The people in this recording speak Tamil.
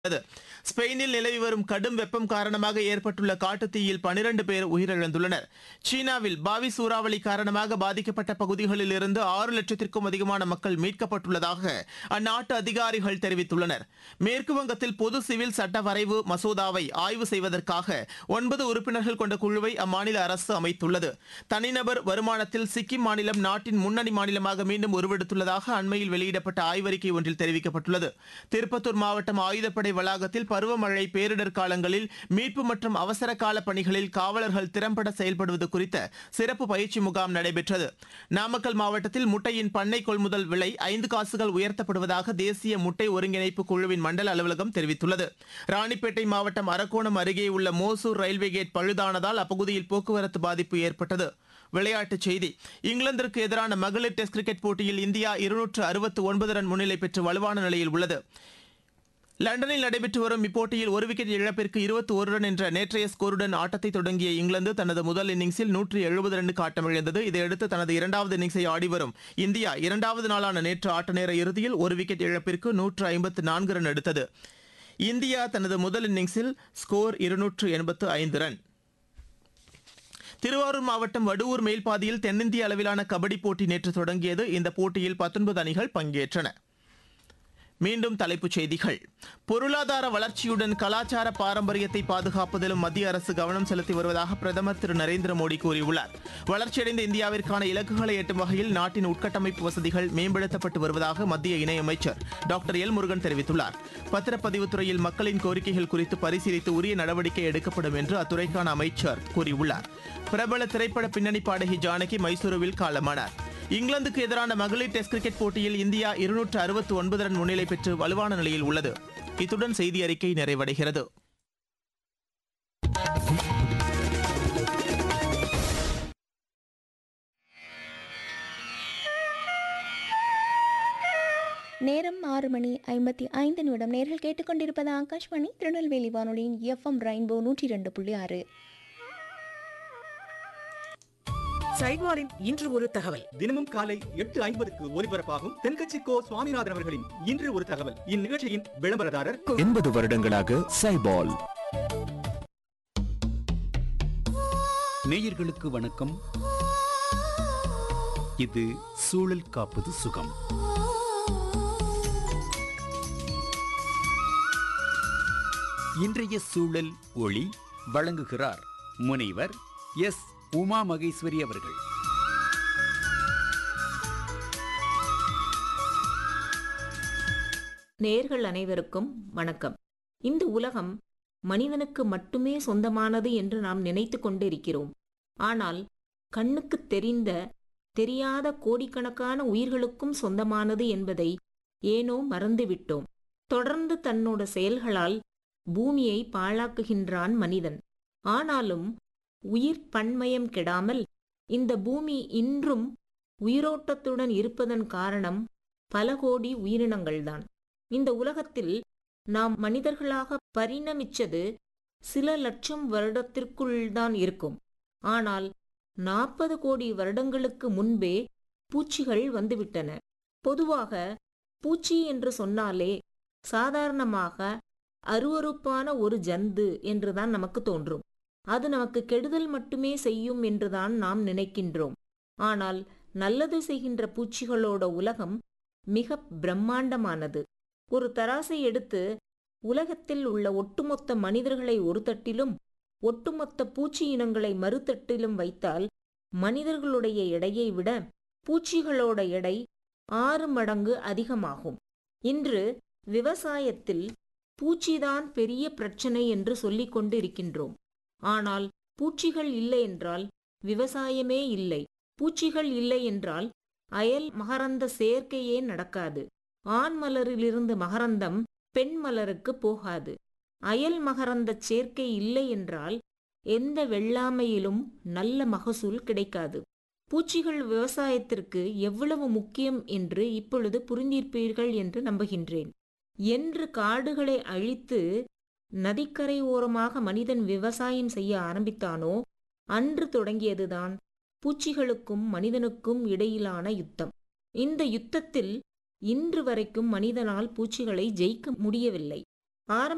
உள்ளது. ஸ்பெயினில் நிலவி வரும் கடும் வெப்பம் காரணமாக ஏற்பட்டுள்ள காட்டுத்தீயில் 12 பேர் உயிரிழந்துள்ளனர். சீனாவில் பாவி சூறாவளி காரணமாக பாதிக்கப்பட்ட பகுதிகளில் இருந்து ஆறு லட்சத்திற்கும் அதிகமான மக்கள் மீட்கப்பட்டுள்ளதாக அந்நாட்டு அதிகாரிகள் தெரிவித்துள்ளனர். மேற்கு வங்கத்தில் பொது சிவில் சட்ட வரைவு மசோதாவை ஆய்வு செய்வதற்காக ஒன்பது உறுப்பினர்கள் கொண்ட குழுவை அம்மாநில அரசு அமைத்துள்ளது. தனிநபர் வருமானத்தில் சிக்கிம் மாநிலம் நாட்டின் முன்னணி மாநிலமாக மீண்டும் உருவெடுத்துள்ளதாக அண்மையில் வெளியிடப்பட்ட ஆய்வறிக்கை ஒன்றில் தெரிவிக்கப்பட்டுள்ளது. திருப்பத்தூர் மாவட்டம் ஆயுதப்படை வளாகத்தில் பருவமழை பேரிடர் காலங்களில் மீட்பு மற்றும் அவசர கால பணிகளில் காவலர்கள் திறம்பட செயல்படுவது குறித்த சிறப்பு பயிற்சி முகாம் நடைபெற்றது. நாமக்கல் மாவட்டத்தில் முட்டையின் பண்ணை கொள்முதல் விலை ஐந்து காசுகள் உயர்த்தப்படுவதாக தேசிய முட்டை ஒருங்கிணைப்பு குழுவின் மண்டல அலுவலகம் தெரிவித்துள்ளது. ராணிப்பேட்டை மாவட்டம் அரக்கோணம் அருகே உள்ள மோசூர் ரயில்வே கேட் பழுதானதால் அப்பகுதியில் போக்குவரத்து பாதிப்பு ஏற்பட்டது. விளையாட்டுச் செய்தி இங்கிலாந்திற்கு எதிரான மகளிர் டெஸ்ட் கிரிக்கெட் போட்டியில் இந்தியா இருநூற்று அறுபத்து ஒன்பது ரன் முன்னிலை பெற்று வலுவான நிலையில் உள்ளது. லண்டனில் நடைபெற்று வரும் இப்போட்டியில் ஒரு விக்கெட் இழப்பிற்கு இருபத்தி ஒரு ரன் என்ற நேற்றைய ஸ்கோருடன் ஆட்டத்தை தொடங்கிய இங்கிலாந்து தனது முதல் இன்னிங்ஸில் நூற்று எழுபது ரன்னுக்கு ஆட்டமிழந்தது இதையடுத்து தனது இரண்டாவது இன்னிங்ஸை ஆடி வரும் இந்தியா இரண்டாவது நாளான நேற்று ஆட்ட நேர இறுதியில் ஒரு விக்கெட் இழப்பிற்கு நூற்று ஐம்பத்து நான்கு ரன் எடுத்தது. இந்தியா தனது முதல் இன்னிங்ஸில் ஸ்கோர் இருநூற்று எண்பத்து ஐந்து ரன். திருவாரூர் மாவட்டம் வடுவூர் மேல்பாதியில் தென்னிந்திய அளவிலான கபடி போட்டி நேற்று தொடங்கியது. இந்த போட்டியில் பத்தொன்பது அணிகள் பங்கேற்றன. மீண்டும் தலைப்புச் செய்திகள் பொருளாதார வளர்ச்சியுடன் கலாச்சார பாரம்பரியத்தை பாதுகாப்பதிலும் மத்திய அரசு கவனம் செலுத்தி வருவதாக பிரதமர் திரு நரேந்திர மோடி கூறியுள்ளார். வளர்ச்சியடைந்த இந்தியாவிற்கான இலக்குகளை எட்டும் வகையில் நாட்டின் உட்கட்டமைப்பு வசதிகள் மேம்படுத்தப்பட்டு வருவதாக மத்திய இணையமைச்சர் டாக்டர் எல் முருகன் தெரிவித்துள்ளார். பத்திரப்பதிவுத் துறையில் மக்களின் கோரிக்கைகள் குறித்து பரிசீலித்து உரிய நடவடிக்கை எடுக்கப்படும் என்று அத்துறைக்கான அமைச்சர் கூறியுள்ளார். பிரபல திரைப்பட பின்னணி பாடகி ஜானகி மைசூருவில் காலமானார். இங்கிலாந்துக்கு எதிரான மகளிர் டெஸ்ட் கிரிக்கெட் போட்டியில் இந்தியா இருநூற்று அறுபத்து ஒன்பது ரன் முன்னிலை பெற்று வலுவான நிலையில் உள்ளது. இத்துடன் செய்தி அறிக்கை நிறைவடைகிறது. நேரம் ஆறு மணி ஐம்பத்தி ஐந்து நிமிடம் நேர்கள் கேட்டுக்கொண்டிருப்பது ஆகாஷ்வாணி திருநெல்வேலி வானொலியின் எஃப்எம் ரெயின்போ நூற்றி ரெண்டு புள்ளி ஆறு சைட்வாரின் இன்று ஒரு தகவல் தினமும் காலை எட்டு ஐம்பதுக்கு ஒலிபரப்பாகும் தென்கட்சி கோ சுவாமிநாதன் அவர்களின் இன்று ஒரு தகவல் இந்நிகழ்ச்சியின் விளம்பரதாரர் எண்பது வருடங்களாக சைபால் நேயர்களுக்கு வணக்கம் இது சூழல் காப்பது சுகம் இன்றைய சூழல் ஒளி வழங்குகிறார் முனைவர் எஸ் உமா மகேஸ்வரி அவர்கள் நேர்கள் அனைவருக்கும் வணக்கம் இந்த உலகம் மனிதனுக்கு மட்டுமே சொந்தமானது என்று நாம் நினைத்து கொண்டிருக்கிறோம் ஆனால் கண்ணுக்கு தெரிந்த தெரியாத கோடிக்கணக்கான உயிர்களுக்கும் சொந்தமானது என்பதை ஏனோ மறந்துவிட்டோம் தொடர்ந்து தன்னோட செயல்களால் பூமியை பாழாக்குகின்றான் மனிதன் ஆனாலும் உயிர் பன்மயம் கெடாமல் இந்த பூமி இன்றும் உயிரோட்டத்துடன் இருப்பதன் காரணம் பல கோடி உயிரினங்கள்தான் இந்த உலகத்தில் நாம் மனிதர்களாக பரிணமிச்சது சில லட்சம் வருடத்திற்குள்தான் இருக்கும் ஆனால் நாற்பது கோடி வருடங்களுக்கு முன்பே பூச்சிகள் வந்துவிட்டன பொதுவாக பூச்சி என்று சொன்னாலே சாதாரணமாக அருவருப்பான ஒரு ஜந்து என்றுதான் நமக்கு தோன்றும் அது நமக்கு கெடுதல் மட்டுமே செய்யும் என்றுதான் நாம் நினைக்கின்றோம் ஆனால் நல்லது செய்கின்ற பூச்சிகளோட உலகம் மிக பிரம்மாண்டமானது ஒரு தராசை எடுத்து உலகத்தில் உள்ள ஒட்டுமொத்த மனிதர்களை ஒரு தட்டிலும் ஒட்டுமொத்த பூச்சி இனங்களை மறுதட்டிலும் வைத்தால் மனிதர்களுடைய எடையை விட பூச்சிகளோட எடை ஆறு மடங்கு அதிகமாகும் இன்று விவசாயத்தில் பூச்சிதான் பெரிய பிரச்சனை என்று சொல்லிக் கொண்டு இருக்கின்றோம் ஆனால் பூச்சிகள் இல்லை என்றால் விவசாயமே இல்லை பூச்சிகள் இல்லை என்றால் அயல் மகரந்த சேர்க்கையே நடக்காது ஆண் மலரிலிருந்து மகரந்தம் பெண் மலருக்கு போகாது அயல் மகரந்த சேர்க்கை இல்லை என்றால் எந்த வெள்ளாமையிலும் நல்ல மகசூல் கிடைக்காது பூச்சிகள் விவசாயத்திற்கு எவ்வளவு முக்கியம் என்று இப்பொழுது புரிந்திருப்பீர்கள் என்று நம்புகின்றேன் என்று காடுகளை அழித்து நதிக்கரை ஓரமாக மனிதன் விவசாயம் செய்ய ஆரம்பித்தானோ அன்று தொடங்கியதுதான் பூச்சிகளுக்கும் மனிதனுக்கும் இடையிலான யுத்தம் இந்த யுத்தத்தில் இன்று வரைக்கும் மனிதனால் பூச்சிகளை ஜெயிக்க முடியவில்லை ஆரம்ப